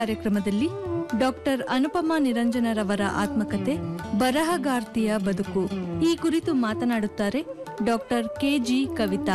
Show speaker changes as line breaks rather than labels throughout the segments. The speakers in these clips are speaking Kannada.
ಕಾರ್ಯಕ್ರಮದಲ್ಲಿ ಡಾಕ್ಟರ್ ಅನುಪಮಾ ನಿರಂಜನರವರ ಆತ್ಮಕತೆ ಬರಹಗಾರ್ತಿಯ ಬದುಕು ಈ ಕುರಿತು ಮಾತನಾಡುತ್ತಾರೆ ಡಾಕ್ಟರ್ ಕೆಜಿ ಕವಿತಾ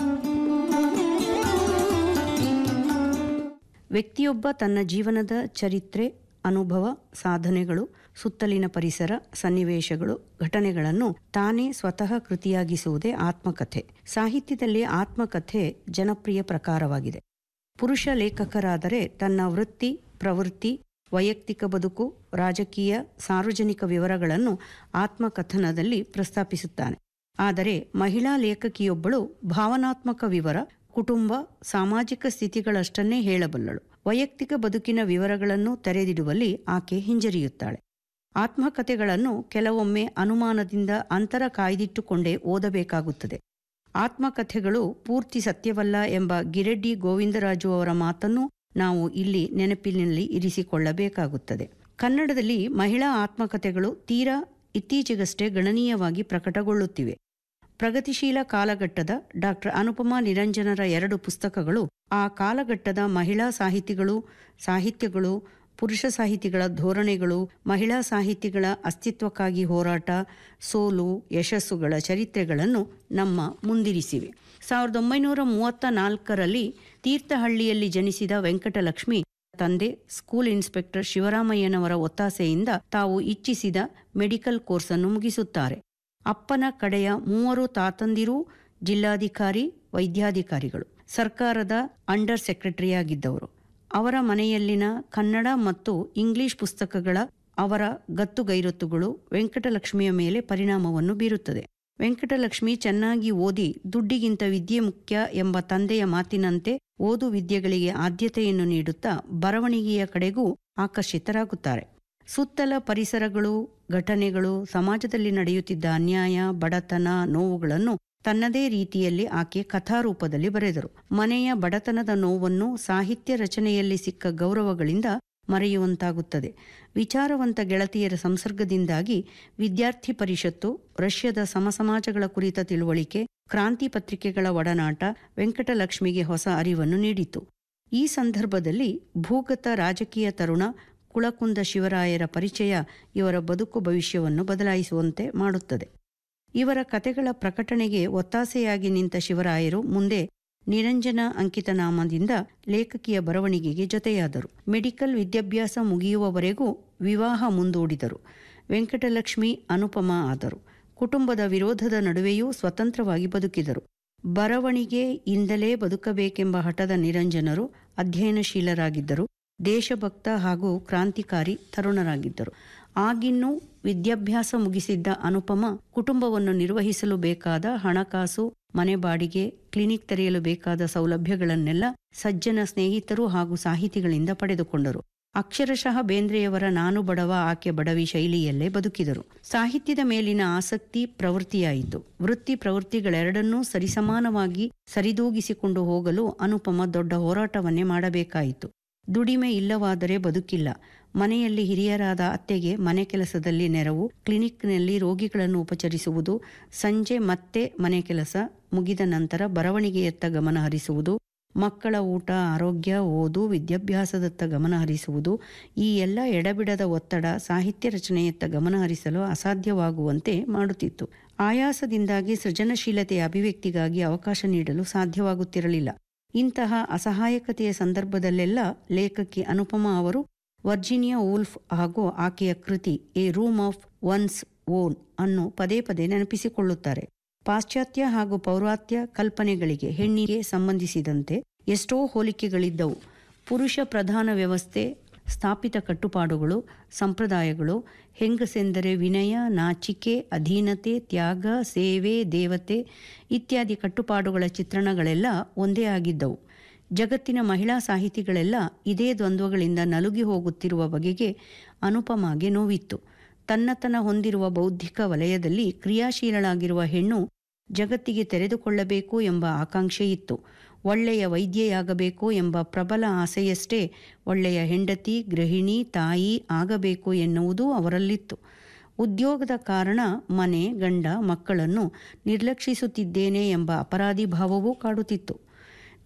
ವ್ಯಕ್ತಿಯೊಬ್ಬ ತನ್ನ ಜೀವನದ ಚರಿತ್ರೆ ಅನುಭವ ಸಾಧನೆಗಳು ಸುತ್ತಲಿನ ಪರಿಸರ ಸನ್ನಿವೇಶಗಳು ಘಟನೆಗಳನ್ನು ತಾನೇ ಸ್ವತಃ ಕೃತಿಯಾಗಿಸುವುದೇ ಆತ್ಮಕಥೆ ಸಾಹಿತ್ಯದಲ್ಲಿ ಆತ್ಮಕಥೆ ಜನಪ್ರಿಯ ಪ್ರಕಾರವಾಗಿದೆ ಪುರುಷ ಲೇಖಕರಾದರೆ ತನ್ನ ವೃತ್ತಿ ಪ್ರವೃತ್ತಿ ವೈಯಕ್ತಿಕ ಬದುಕು ರಾಜಕೀಯ ಸಾರ್ವಜನಿಕ ವಿವರಗಳನ್ನು ಆತ್ಮಕಥನದಲ್ಲಿ ಪ್ರಸ್ತಾಪಿಸುತ್ತಾನೆ ಆದರೆ ಮಹಿಳಾ ಲೇಖಕಿಯೊಬ್ಬಳು ಭಾವನಾತ್ಮಕ ವಿವರ ಕುಟುಂಬ ಸಾಮಾಜಿಕ ಸ್ಥಿತಿಗಳಷ್ಟನ್ನೇ ಹೇಳಬಲ್ಲಳು ವೈಯಕ್ತಿಕ ಬದುಕಿನ ವಿವರಗಳನ್ನು ತೆರೆದಿಡುವಲ್ಲಿ ಆಕೆ ಹಿಂಜರಿಯುತ್ತಾಳೆ ಆತ್ಮಕಥೆಗಳನ್ನು ಕೆಲವೊಮ್ಮೆ ಅನುಮಾನದಿಂದ ಅಂತರ ಕಾಯ್ದಿಟ್ಟುಕೊಂಡೇ ಓದಬೇಕಾಗುತ್ತದೆ ಆತ್ಮಕಥೆಗಳು ಪೂರ್ತಿ ಸತ್ಯವಲ್ಲ ಎಂಬ ಗಿರೆಡ್ಡಿ ಗೋವಿಂದರಾಜು ಅವರ ಮಾತನ್ನು ನಾವು ಇಲ್ಲಿ ನೆನಪಿನಲ್ಲಿ ಇರಿಸಿಕೊಳ್ಳಬೇಕಾಗುತ್ತದೆ ಕನ್ನಡದಲ್ಲಿ ಮಹಿಳಾ ಆತ್ಮಕಥೆಗಳು ತೀರಾ ಇತ್ತೀಚೆಗಷ್ಟೇ ಗಣನೀಯವಾಗಿ ಪ್ರಕಟಗೊಳ್ಳುತ್ತಿವೆ ಪ್ರಗತಿಶೀಲ ಕಾಲಘಟ್ಟದ ಡಾಕ್ಟರ್ ಅನುಪಮಾ ನಿರಂಜನರ ಎರಡು ಪುಸ್ತಕಗಳು ಆ ಕಾಲಘಟ್ಟದ ಮಹಿಳಾ ಸಾಹಿತಿಗಳು ಸಾಹಿತ್ಯಗಳು ಪುರುಷ ಸಾಹಿತಿಗಳ ಧೋರಣೆಗಳು ಮಹಿಳಾ ಸಾಹಿತಿಗಳ ಅಸ್ತಿತ್ವಕ್ಕಾಗಿ ಹೋರಾಟ ಸೋಲು ಯಶಸ್ಸುಗಳ ಚರಿತ್ರೆಗಳನ್ನು ನಮ್ಮ ಮುಂದಿರಿಸಿವೆ ಸಾವಿರದ ಒಂಬೈನೂರ ಮೂವತ್ತ ನಾಲ್ಕರಲ್ಲಿ ತೀರ್ಥಹಳ್ಳಿಯಲ್ಲಿ ಜನಿಸಿದ ವೆಂಕಟಲಕ್ಷ್ಮಿ ತಂದೆ ಸ್ಕೂಲ್ ಇನ್ಸ್ಪೆಕ್ಟರ್ ಶಿವರಾಮಯ್ಯನವರ ಒತ್ತಾಸೆಯಿಂದ ತಾವು ಇಚ್ಛಿಸಿದ ಮೆಡಿಕಲ್ ಕೋರ್ಸನ್ನು ಮುಗಿಸುತ್ತಾರೆ ಅಪ್ಪನ ಕಡೆಯ ಮೂವರು ತಾತಂದಿರೂ ಜಿಲ್ಲಾಧಿಕಾರಿ ವೈದ್ಯಾಧಿಕಾರಿಗಳು ಸರ್ಕಾರದ ಅಂಡರ್ ಸೆಕ್ರೆಟರಿಯಾಗಿದ್ದವರು ಅವರ ಮನೆಯಲ್ಲಿನ ಕನ್ನಡ ಮತ್ತು ಇಂಗ್ಲಿಷ್ ಪುಸ್ತಕಗಳ ಅವರ ಗತ್ತುಗೈರೊತ್ತುಗಳು ವೆಂಕಟಲಕ್ಷ್ಮಿಯ ಮೇಲೆ ಪರಿಣಾಮವನ್ನು ಬೀರುತ್ತದೆ ವೆಂಕಟಲಕ್ಷ್ಮಿ ಚೆನ್ನಾಗಿ ಓದಿ ದುಡ್ಡಿಗಿಂತ ವಿದ್ಯೆ ಮುಖ್ಯ ಎಂಬ ತಂದೆಯ ಮಾತಿನಂತೆ ಓದು ವಿದ್ಯೆಗಳಿಗೆ ಆದ್ಯತೆಯನ್ನು ನೀಡುತ್ತಾ ಬರವಣಿಗೆಯ ಕಡೆಗೂ ಆಕರ್ಷಿತರಾಗುತ್ತಾರೆ ಸುತ್ತಲ ಪರಿಸರಗಳು ಘಟನೆಗಳು ಸಮಾಜದಲ್ಲಿ ನಡೆಯುತ್ತಿದ್ದ ಅನ್ಯಾಯ ಬಡತನ ನೋವುಗಳನ್ನು ತನ್ನದೇ ರೀತಿಯಲ್ಲಿ ಆಕೆ ಕಥಾರೂಪದಲ್ಲಿ ಬರೆದರು ಮನೆಯ ಬಡತನದ ನೋವನ್ನು ಸಾಹಿತ್ಯ ರಚನೆಯಲ್ಲಿ ಸಿಕ್ಕ ಗೌರವಗಳಿಂದ ಮರೆಯುವಂತಾಗುತ್ತದೆ ವಿಚಾರವಂತ ಗೆಳತಿಯರ ಸಂಸರ್ಗದಿಂದಾಗಿ ವಿದ್ಯಾರ್ಥಿ ಪರಿಷತ್ತು ರಷ್ಯಾದ ಸಮಸಮಾಜಗಳ ಕುರಿತ ತಿಳುವಳಿಕೆ ಕ್ರಾಂತಿ ಪತ್ರಿಕೆಗಳ ಒಡನಾಟ ವೆಂಕಟಲಕ್ಷ್ಮಿಗೆ ಹೊಸ ಅರಿವನ್ನು ನೀಡಿತು ಈ ಸಂದರ್ಭದಲ್ಲಿ ಭೂಗತ ರಾಜಕೀಯ ತರುಣ ಕುಳಕುಂದ ಶಿವರಾಯರ ಪರಿಚಯ ಇವರ ಬದುಕು ಭವಿಷ್ಯವನ್ನು ಬದಲಾಯಿಸುವಂತೆ ಮಾಡುತ್ತದೆ ಇವರ ಕತೆಗಳ ಪ್ರಕಟಣೆಗೆ ಒತ್ತಾಸೆಯಾಗಿ ನಿಂತ ಶಿವರಾಯರು ಮುಂದೆ ನಿರಂಜನ ಅಂಕಿತನಾಮದಿಂದ ಲೇಖಕಿಯ ಬರವಣಿಗೆಗೆ ಜೊತೆಯಾದರು ಮೆಡಿಕಲ್ ವಿದ್ಯಾಭ್ಯಾಸ ಮುಗಿಯುವವರೆಗೂ ವಿವಾಹ ಮುಂದೂಡಿದರು ವೆಂಕಟಲಕ್ಷ್ಮಿ ಅನುಪಮ ಆದರು ಕುಟುಂಬದ ವಿರೋಧದ ನಡುವೆಯೂ ಸ್ವತಂತ್ರವಾಗಿ ಬದುಕಿದರು ಬರವಣಿಗೆ ಇಂದಲೇ ಬದುಕಬೇಕೆಂಬ ಹಠದ ನಿರಂಜನರು ಅಧ್ಯಯನಶೀಲರಾಗಿದ್ದರು ದೇಶಭಕ್ತ ಹಾಗೂ ಕ್ರಾಂತಿಕಾರಿ ತರುಣರಾಗಿದ್ದರು ಆಗಿನ್ನೂ ವಿದ್ಯಾಭ್ಯಾಸ ಮುಗಿಸಿದ್ದ ಅನುಪಮ ಕುಟುಂಬವನ್ನು ನಿರ್ವಹಿಸಲು ಬೇಕಾದ ಹಣಕಾಸು ಮನೆ ಬಾಡಿಗೆ ಕ್ಲಿನಿಕ್ ತೆರೆಯಲು ಬೇಕಾದ ಸೌಲಭ್ಯಗಳನ್ನೆಲ್ಲ ಸಜ್ಜನ ಸ್ನೇಹಿತರು ಹಾಗೂ ಸಾಹಿತಿಗಳಿಂದ ಪಡೆದುಕೊಂಡರು ಅಕ್ಷರಶಃ ಬೇಂದ್ರೆಯವರ ನಾನು ಬಡವ ಆಕೆ ಬಡವಿ ಶೈಲಿಯಲ್ಲೇ ಬದುಕಿದರು ಸಾಹಿತ್ಯದ ಮೇಲಿನ ಆಸಕ್ತಿ ಪ್ರವೃತ್ತಿಯಾಯಿತು ವೃತ್ತಿ ಪ್ರವೃತ್ತಿಗಳೆರಡನ್ನೂ ಸರಿಸಮಾನವಾಗಿ ಸರಿದೂಗಿಸಿಕೊಂಡು ಹೋಗಲು ಅನುಪಮ ದೊಡ್ಡ ಹೋರಾಟವನ್ನೇ ಮಾಡಬೇಕಾಯಿತು ದುಡಿಮೆ ಇಲ್ಲವಾದರೆ ಬದುಕಿಲ್ಲ ಮನೆಯಲ್ಲಿ ಹಿರಿಯರಾದ ಅತ್ತೆಗೆ ಮನೆ ಕೆಲಸದಲ್ಲಿ ನೆರವು ಕ್ಲಿನಿಕ್ನಲ್ಲಿ ರೋಗಿಗಳನ್ನು ಉಪಚರಿಸುವುದು ಸಂಜೆ ಮತ್ತೆ ಮನೆ ಕೆಲಸ ಮುಗಿದ ನಂತರ ಬರವಣಿಗೆಯತ್ತ ಗಮನ ಹರಿಸುವುದು ಮಕ್ಕಳ ಊಟ ಆರೋಗ್ಯ ಓದು ವಿದ್ಯಾಭ್ಯಾಸದತ್ತ ಗಮನ ಹರಿಸುವುದು ಈ ಎಲ್ಲ ಎಡಬಿಡದ ಒತ್ತಡ ಸಾಹಿತ್ಯ ರಚನೆಯತ್ತ ಗಮನ ಹರಿಸಲು ಅಸಾಧ್ಯವಾಗುವಂತೆ ಮಾಡುತ್ತಿತ್ತು ಆಯಾಸದಿಂದಾಗಿ ಸೃಜನಶೀಲತೆಯ ಅಭಿವ್ಯಕ್ತಿಗಾಗಿ ಅವಕಾಶ ನೀಡಲು ಸಾಧ್ಯವಾಗುತ್ತಿರಲಿಲ್ಲ ಇಂತಹ ಅಸಹಾಯಕತೆಯ ಸಂದರ್ಭದಲ್ಲೆಲ್ಲ ಲೇಖಕಿ ಅನುಪಮಾ ಅವರು ವರ್ಜಿನಿಯಾ ವೂಲ್ಫ್ ಹಾಗೂ ಆಕೆಯ ಕೃತಿ a room of one's own ಅನ್ನು ಪದೇ ಪದೇ ನೆನಪಿಸಿಕೊಳ್ಳುತ್ತಾರೆ ಪಾಶ್ಚಾತ್ಯ ಹಾಗೂ ಪೌರಾತ್ಯ ಕಲ್ಪನೆಗಳಿಗೆ ಹೆಣ್ಣಿಗೆ ಸಂಬಂಧಿಸಿದಂತೆ ಎಷ್ಟೋ ಹೋಲಿಕೆಗಳಿದ್ದವು ಪುರುಷ ಪ್ರಧಾನ ವ್ಯವಸ್ಥೆ ಸ್ಥಾಪಿತ ಕಟ್ಟುಪಾಡುಗಳು ಸಂಪ್ರದಾಯಗಳು ಹೆಂಗಸೆಂದರೆ ವಿನಯ ನಾಚಿಕೆ ಅಧೀನತೆ ತ್ಯಾಗ ಸೇವೆ ದೇವತೆ ಇತ್ಯಾದಿ ಕಟ್ಟುಪಾಡುಗಳ ಚಿತ್ರಣಗಳೆಲ್ಲ ಒಂದೇ ಆಗಿದ್ದವು ಜಗತ್ತಿನ ಮಹಿಳಾ ಸಾಹಿತಿಗಳೆಲ್ಲ ಇದೇ ದ್ವಂದ್ವಗಳಿಂದ ನಲುಗಿ ಹೋಗುತ್ತಿರುವ ಬಗೆಗೆ ಅನುಪಮಾಗೆ ನೋವಿತ್ತು ತನ್ನತನ ಹೊಂದಿರುವ ಬೌದ್ಧಿಕ ವಲಯದಲ್ಲಿ ಕ್ರಿಯಾಶೀಲಳಾಗಿರುವ ಹೆಣ್ಣು ಜಗತ್ತಿಗೆ ತೆರೆದುಕೊಳ್ಳಬೇಕು ಎಂಬ ಆಕಾಂಕ್ಷೆ ಇತ್ತು ಒಳ್ಳೆಯ ವೈದ್ಯೆಯಾಗಬೇಕು ಎಂಬ ಪ್ರಬಲ ಆಸೆಯಷ್ಟೇ ಒಳ್ಳೆಯ ಹೆಂಡತಿ ಗೃಹಿಣಿ ತಾಯಿ ಆಗಬೇಕು ಎನ್ನುವುದೂ ಅವರಲ್ಲಿತ್ತು ಉದ್ಯೋಗದ ಕಾರಣ ಮನೆ ಗಂಡ ಮಕ್ಕಳನ್ನು ನಿರ್ಲಕ್ಷಿಸುತ್ತಿದ್ದೇನೆ ಎಂಬ ಅಪರಾಧಿ ಭಾವವೂ ಕಾಡುತ್ತಿತ್ತು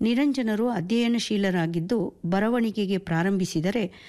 ನಿರಂಜನರು ಅಧ್ಯಯನಶೀಲರಾಗಿದ್ದು ಬರವಣಿಗೆಗೆ ಪ್ರಾರಂಭಿಸಿದರೆ